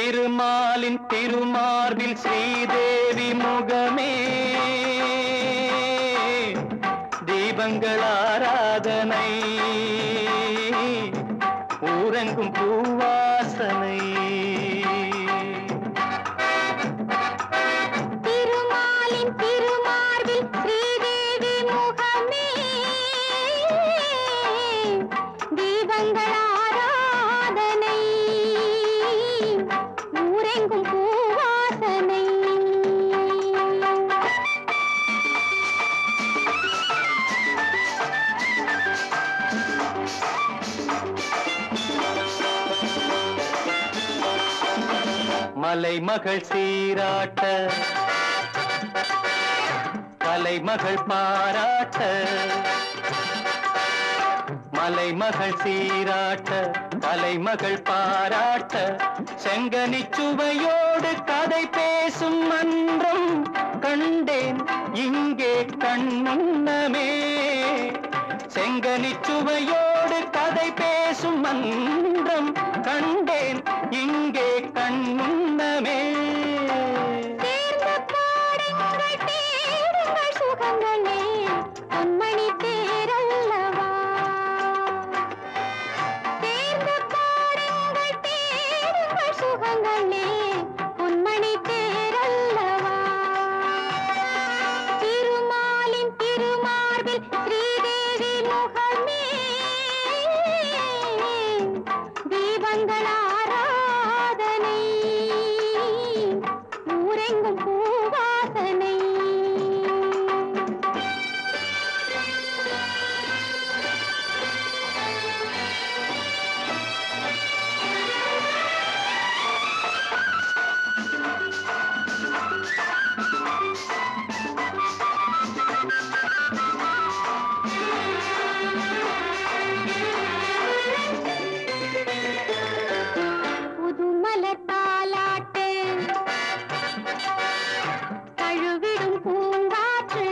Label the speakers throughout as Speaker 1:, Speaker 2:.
Speaker 1: திருமாலின் திருமார்பில் ஸ்ரீதேவி முகமே தீபங்கள் ஆராதனை ஊரெங்கும் பூவாசனை
Speaker 2: திருமாலின் திருமார்பில் ஸ்ரீதேவி முகமே தீபங்கள் ஆராதனை ஊரெங்கும் பூவாசனை
Speaker 1: மலைமகள் சீராட்ட கலைமகள் பாராட்ட மலைமகள் சீராட்ட கலைமகள் பாராட்ட செங்கனி சுவையோடு கதை பேசும் மன்றம் கண்டேன் இங்கே கண்முன்னமே செங்கனி சுவையோடு கதை பேசும் மன்றம் கண்டேன் இங்கே கண்முன்னமே
Speaker 2: சேர்ந்து பாடுங்கள் தேடுங்கள் சுகங்களே பொன்மணி தேரல்லவா சேர்ந்து பாடுங்கள் தேடுங்கள் சுகங்களே பொன்மணி தேரல்லவா திருமாலின் திருமார்பில் ஸ்ரீதேவி முகமே தீபங்கள் ஆராதனை ஊரெங்கும் பூவாசனை புதுமலர் தாலாட்டு தழுவிடும் பூங்காற்று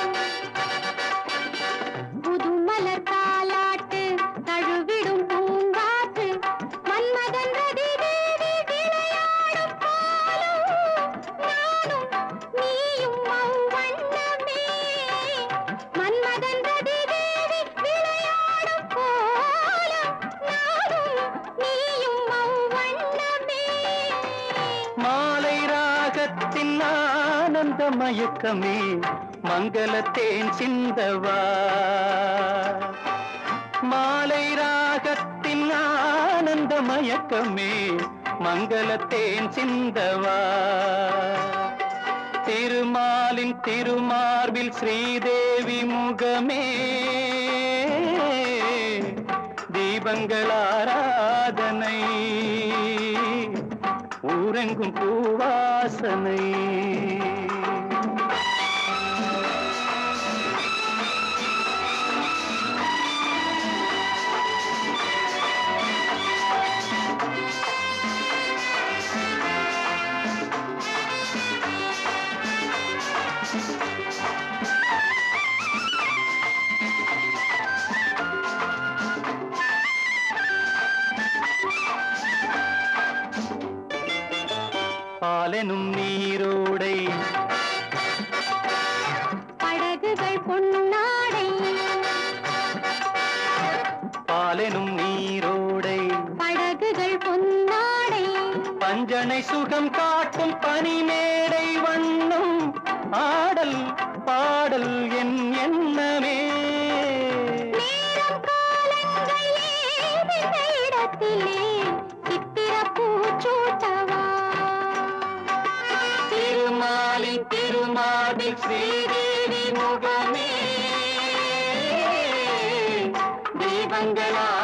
Speaker 2: புதுமலர் தாலாட்டு தழுவிடும் பூங்காற்று மன்மதன் ரதி தேவி விளையாடும் பாலும் நானும் நீயும் அவ்வண்ணமே மன்மதன் ரதி தேவி விளையாடும் கோலம் நானும் நீயும் அவ்வண்ணமே
Speaker 1: மாலை ராகத்தின் ஆனந்த மயக்கமே மங்களத்தேன் சிந்தவா மாலை ராகத்தின் ஆனந்த மயக்கமே மங்களத்தேன் சிந்தவா திருமாலின் திருமார்பில் ஸ்ரீதேவி முகமே தீபங்கள் ஆராதனை ஊரெங்கும் பூவாசனை பாலெனும் நீரோடை
Speaker 2: படகுகள் பொன்னாடை
Speaker 1: பாலெனும் நீரோடை
Speaker 2: படகுகள் பொன்னாடை
Speaker 1: பஞ்சனை சுகம் காட்டும் பனிமேடை வண்ணம் ஆடல் பாடல் என் எண்ணமே
Speaker 2: நேரம் காலங்கள் ஏதெந்த இடத்திலே சித்திர பூச்சூட்டவா
Speaker 1: திருமாலின் திருமாலில் ஸ்ரீதேவி முகமே தீபங்களா